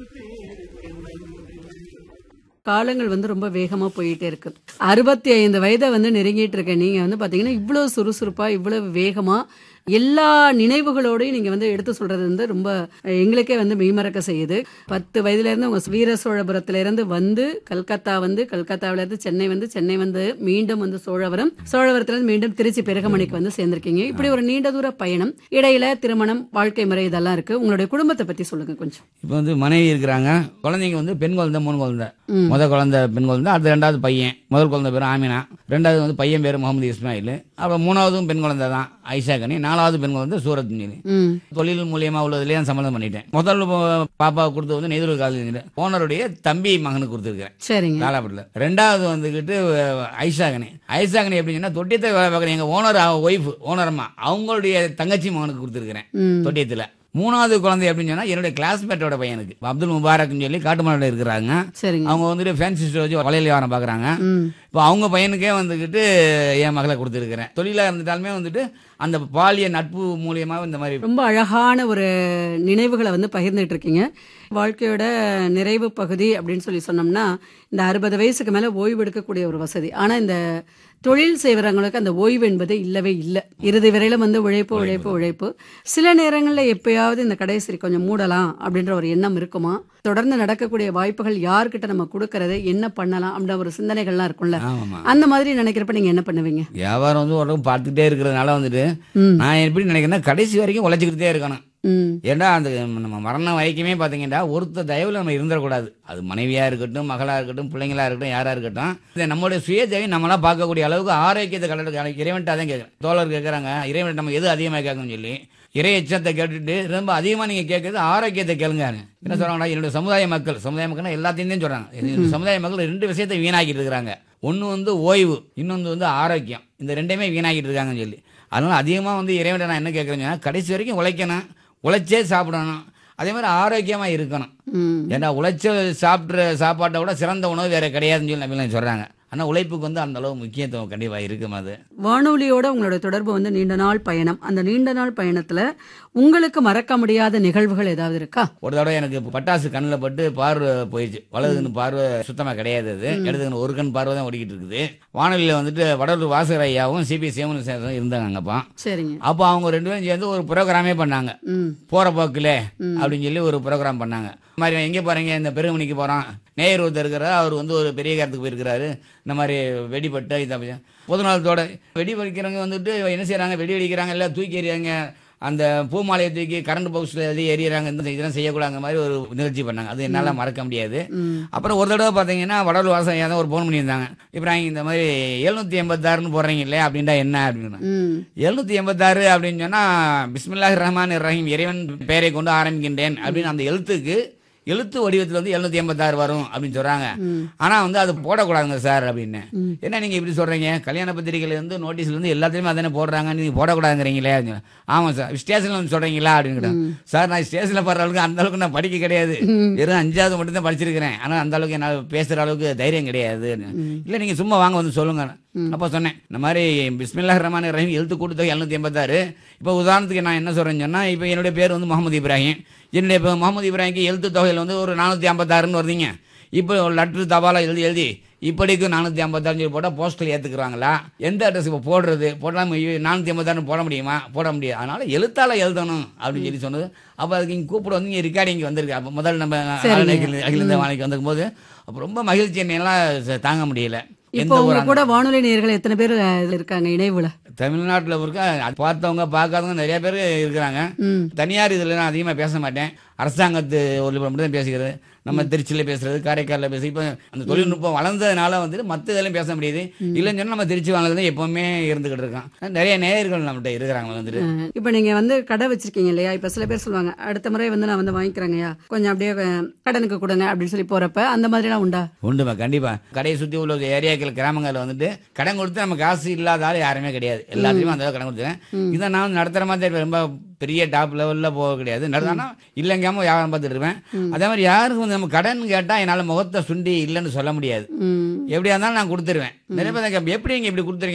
காலங்கள் வந்து ரொம்ப வேகமா போயிட்டே இருக்கு அறுபத்தி ஐந்து வயதை வந்து நெருங்கிட்டு இருக்க நீங்க வந்து பாத்தீங்கன்னா இவ்வளவு சுறுசுறுப்பா இவ்வளவு வேகமா எல்லா நினைவுகளோடையும் நீங்க வந்து எடுத்து சொல்றது வந்து ரொம்ப அஹ், எங்களுக்கே வந்து மெய்மறக்க செய்யுது பத்து வயதுல இருந்து உங்க வீர சோழபுரத்துல இருந்து வந்து கல்கத்தா வந்து கல்கத்தாவில இருந்து சென்னை வந்து சென்னை வந்து மீண்டும் வந்து சோழவரம் சோழவரத்துல இருந்து மீண்டும் திருச்சி பெருகமணிக்கு வந்து சேர்ந்திருக்கீங்க இப்படி ஒரு நீண்ட தூர பயணம் இடையில திருமணம் வாழ்க்கை முறை இதெல்லாம் இருக்கு உங்களுடைய குடும்பத்தை பத்தி சொல்லுங்க கொஞ்சம் இப்போ வந்து மனைவி இருக்கிறாங்க குழந்தைங்க வந்து பெண் குழந்தை மூணு குழந்தை முதல் குழந்தை பெண் குழந்தை அடுத்து ரெண்டாவது பையன் முதல் குழந்தை பேர் ஆமினா ரெண்டாவது வந்து பையன் பேர் முகமது இஸ்மாயில் அப்புறம் மூணாவதும் பெண் குழந்தை தான் ஐஷாக்கனி நாலாவது பெண் குழந்தை சூரத் மீனி ம் தொழில் மூலியமா உள்ளதுலேயே நான் சம்மந்தம் பண்ணிட்டேன் முதல் பா- பாப்பாவுக்கு கொடுத்தது வந்து நெய்தூர் காலேஜ் ஓனருடைய தம்பி மகனுக்கு கொடுத்துருக்கிறேன் சரிங்க காலாப்பட்டில் ரெண்டாவது வந்துக்கிட்டு ஐஷாகனி ஐஷாகனி எப்படின்னு சொன்னா தொட்டியத்தை வேலை பார்க்குறேன் எங்கள் ஓனர் ஒய்ஃப் ஓனர் அம்மா அவங்களுடைய தங்கச்சி மகனுக்கு கொடுத்துருக்கிறேன் ம் தொட்டியத்தில் மூணாவது குழந்தை எப்படின்னு சொன்னா என்னுடைய கிளாஸ்மேட்டோட பையனுக்கு அப்துல் முபாரக்னு சொல்லி காட்டுமலையில் இருக்கிறாங்க சரிங்க அவங்க வந்துட்டு ஃபேன்சி ஸ்டோர் வச்சு வளையல் வியாபாரம் பார்க்குறாங்க ம் இப்போ அவங்க பையனுக்கே வந்துக்கிட்டு என் மகளை கொடுத்துருக்கிறேன் தொழிலாக இருந்துட்டாலுமே வந்துட்டு அந்த பாலிய நட்பு மூலியமாக இந்த மாதிரி ரொம்ப அழகான ஒரு நினைவுகளை வந்து பகிர்ந்துட்டு இருக்கீங்க வாழ்க்கையோட நிறைவு பகுதி அப்படின்னு சொல்லி சொன்னோம்னா இந்த அறுபது வயசுக்கு மேல ஓய்வு எடுக்கக்கூடிய ஒரு வசதி ஆனா இந்த தொழில் செய்வரங்களுக்கு அந்த ஓய்வு என்பது இல்லவே இல்லை இறுதி வரையில வந்து உழைப்பு உழைப்பு உழைப்பு சில நேரங்கள்ல எப்பயாவது இந்த கடை சரி கொஞ்சம் மூடலாம் அப்படின்ற ஒரு எண்ணம் இருக்குமா தொடர்ந்து நடக்கக்கூடிய வாய்ப்புகள் யார்கிட்ட நம்ம கொடுக்கறது என்ன பண்ணலாம் அப்படின்ற ஒரு சிந்தனைகள்லாம் இருக்கும்ல ஆமாம்மா அந்த மாதிரி நினைக்கிறப்ப நீங்க என்ன பண்ணுவீங்க வியாபாரம் வந்து உடம்பு பார்த்துக்கிட்டே இருக்கிறதுனால வந்துட்டு ம் நான் எப்படி நினைக்கிறேன்னா கடைசி வரைக்கும் உழைச்சிக்கிட்டே இருக்கணும் ம் ஏன்னா அந்த நம்ம மரணம் வரைக்குமே பார்த்தீங்கன்னா ஒருத்தர் தயவில் நம்ம இருந்துடக்கூடாது அது மனைவியாக இருக்கட்டும் மகளாக இருக்கட்டும் பிள்ளைங்களா இருக்கட்டும் யாராக இருக்கட்டும் இதை நம்மளுடைய சுய தேவை நம்மளா பார்க்கக்கூடிய அளவுக்கு ஆரோக்கியத்தை கலந்து இறைவன்ட்ட தான் கேட்குறேன் தோழர் கேட்குறாங்க இறைவன் நம்ம எது அதிகமாக கேட்கணும்னு சொல்லி இறை எச்சத்தை கேட்டுட்டு ரொம்ப அதிகமாக நீங்கள் கேட்குறது ஆரோக்கியத்தை கேளுங்க என்ன சொல்கிறாங்கன்னா என்னுடைய சமுதாய மக்கள் சமுதாய மக்கள்னா எல்லாத்தையும் தான் சொல்கிறாங்க என்னுடைய சமுதாய மக்கள் ரெண்டு விஷயத்தை வீணாக்கிட்டு இருக்கிறாங்க ஒன்று வந்து ஓய்வு இன்னொன்று வந்து ஆரோக்கியம் இந்த ரெண்டையுமே வீணாக்கிட்டு இருக்காங்கன்னு சொல்லி அதனால அதிகமாக வந்து இறைவன் நான் என்ன கேட்குறேன்னா கடைசி வரைக்கும் உழைக்கணும் உழைச்சே சாப்பிடணும் அதே மாதிரி ஆரோக்கியமாக இருக்கணும் ம் ஏன்னா உழைச்ச சாப்பிட்ற சாப்பாட்டை விட சிறந்த உணவு வேற கிடையாதுன்னு சொல்லி நபிலாம் சொல்கிறாங்க ஆனால் உழைப்புக்கு வந்து அந்த அளவு முக்கியத்துவம் கண்டிப்பாக இருக்கும் அது வானொலியோட உங்களோட தொடர்பு வந்து நீண்ட நாள் பயணம் அந்த நீண்ட நாள் பயணத்துல உங்களுக்கு மறக்க முடியாத நிகழ்வுகள் ஏதாவது இருக்கா ஒரு தடவை எனக்கு பட்டாசு கண்ணில் பட்டு பார்வை போயிடுச்சு வலதுன்னு பார்வை சுத்தமாக கிடையாது அது இடதுக்குன்னு ஒரு கண் பார்வை தான் ஓடிக்கிட்டு இருக்குது வானொலியில் வந்துட்டு வடலூர் வாசகர் ஐயாவும் சிபி சேமன் இருந்தாங்க அங்கப்பா சரிங்க அப்போ அவங்க ரெண்டு பேரும் சேர்ந்து ஒரு ப்ரோக்ராமே பண்ணாங்க ம் போற போக்குல அப்படின்னு சொல்லி ஒரு ப்ரோக்ராம் பண்ணாங்க இந்த மாதிரி எங்கே போறீங்க இந்த பெருமணிக்கு போறோம் நேயர் ஒருத்தர் இருக்கிறார் அவர் வந்து ஒரு பெரிய காரத்துக்கு போயிருக்கிறாரு இந்த மாதிரி வெடிப்பட்ட இதை பொது நாளத்தோட வெடி வெடிக்கிறவங்க வந்துட்டு என்ன செய்றாங்க வெடி வெடிக்கிறாங்க எல்லாம் தூக்கி எறியாங்க அந்த பூமாலையை தூக்கி கரண்ட் பவுஸ்ல எது எறியறாங்க இந்த இதெல்லாம் செய்யக்கூடாத மாதிரி ஒரு நிகழ்ச்சி பண்ணாங்க அது என்னால் மறக்க முடியாது ம் அப்புறம் ஒரு தடவை பார்த்தீங்கன்னா வடலூர் வாசனையாக தான் ஒரு ஃபோன் பண்ணியிருந்தாங்க இப்ராஹிம் இந்த மாதிரி எழுநூத்தி எண்பத்தாறுன்னு போடுறீங்க இல்லையா அப்படின்டா என்ன அப்படின்னு ம் எழுநூத்தி எண்பத்தாறு அப்படின்னு சொன்னா பிஸ்மில்லாஹ் ரஹ்மான் ரஹீம் இறைவன் பெயரை கொண்டு ஆரம்பிக்கின்றேன் அப்படின்னு அந்த எழுத்துக்கு எழுத்து வடிவத்தில் வந்து எழுநூத்தி எண்பத்தாறு வரும் அப்படின்னு சொல்றாங்க ம். ஆனா வந்து அது போடக்கூடாதுங்க சார் அப்படின்னு என்ன நீங்க இப்படி சொல்றீங்க கல்யாண பத்திரிகையில இருந்து நோட்டீஸ்ல இருந்து எல்லாத்தையுமே அதானே போடுறாங்க நீங்க போடக்கூடாதுங்கிறீங்களே அப்படின்னு. ஆமா சார் ஸ்டேஷன்ல வந்து சொல்றீங்களா அப்படின்னு சார் நான் ஸ்டேஷன்ல படுற அளவுக்கு அந்த அளவுக்கு நான் படிக்க கிடையாது வெறும் அஞ்சாவது மட்டும் தான் படிச்சிருக்கிறேன் ஆனா அந்த அளவுக்கு என்னால் பேசுற அளவுக்கு தைரியம் கிடையாது இல்ல நீங்க சும்மா வாங்க வந்து சொல்லுங்க அப்போ சொன்னேன் இந்த மாதிரி பிஸ்மில்லாஹ் ரஹ்மான் ரஹீம் எழுத்து கூட்டத்தொகை எழுநூத்தி எண்பத்தாறு இப்போ உதாரணத்துக்கு நான் என்ன சொல்றேன்னு சொன்னா இப்போ என்னுடைய பேர் வந்து முகமது இப்ராஹிம் என்னுடைய இப்போ முகமது இப்ராஹிம்க்கு எழுத்து தொகையில் வந்து ஒரு நானூற்றி ஐம்பத்தாறுன்னு வருதுங்க இப்போ ஒரு லெட்ரு தபாலா எழுதி எழுதி இப்படிக்கு நானூற்றி ஐம்பத்தாறுன்னு சொல்லி போட்டால் போஸ்ட்டில் ஏற்றுக்குறாங்களா எந்த அட்ரஸ் இப்போ போடுறது போடாம நானூற்றி ஐம்பத்தாறுன்னு போட முடியுமா போட முடியாது அதனால எழுத்தால எழுதணும் அப்படின்னு சொல்லி சொன்னது அப்போ அதுக்கு இங்கே கூப்பிட வந்து இங்கே ரெக்கார்டிங் வந்திருக்கு அப்போ முதல் நம்ம சரிங்க. அகில அகில இந்திய வானிலைக்கு வந்திருக்கும் போது அப்போ ரொம்ப மகிழ்ச்சி என்னையெல்லாம் தாங்க முடியல இப்போ எந்த உங்க ஒரு கூட வானொலி நேயர்கள் எத்தனை பேர் அஹ், இதுல இருக்காங்க இணைவுல தமிழ்நாட்டில் இருக்க அது பார்த்தவங்க பார்க்காதவங்க நிறைய பேர் இருக்கிறாங்க ம் தனியார் இதில் நான் அதிகமாக பேச மாட்டேன் அரசாங்கத்து ஒரு மட்டும் தான் பேசுகிறது நம்ம திருச்சியில் பேசுறது காரைக்காலில் பேசு இப்போ அந்த தொழில்நுட்பம் வளர்ந்ததுனால வந்துட்டு மற்ற இதெல்லாம் பேச முடியுது இல்லைன்னு சொன்னா நம்ம திருச்சி வாழ்ந்தது எப்பவுமே இருந்துகிட்டு இருக்கோம் நிறைய நேயர்கள் நம்மகிட்ட இருக்கிறாங்க வந்துட்டு அஹ், இப்ப நீங்க வந்து கடை வச்சிருக்கீங்க இல்லையா இப்ப சில பேர் சொல்லுவாங்க அடுத்த முறை வந்து நான் வந்து வாங்கிக்கிறேங்கய்யா கொஞ்சம் அப்படியே அஹ், கடனுக்கு கொடுங்க அப்படின்னு சொல்லி போறப்ப அந்த மாதிரி எல்லாம் உண்டா உண்டுமா கண்டிப்பா கடையை சுற்றி உள்ள ஏரியாக்கள் கிராமங்களில் வந்துட்டு கடன் கொடுத்து நம்ம காசு இல்லாத ஆள் யாருமே கிடையாது எல்லாத்தையுமே அந்த அளவுக்கு கடன் கொடுத்துருவேன் இதை நான் நடத்துகிற மாதிரி இருப்பேன். ரொம்ப பெரிய டாப் லெவலில் போக கிடையாது நடந்தானா இல்லைங்காம வியாபாரம் பார்த்துட்டு இருப்பேன் அதே மாதிரி யாருக்கும் வந்து நம்ம கடன் கேட்டால் என்னால் முகத்தை சுண்டி இல்லைன்னு சொல்ல முடியாது ம் எப்படியா இருந்தாலும் நான் கொடுத்துருவேன் நிறைய பேர் கேட்பேன், எப்படி நீங்கள் இப்படி கொடுத்துருங்க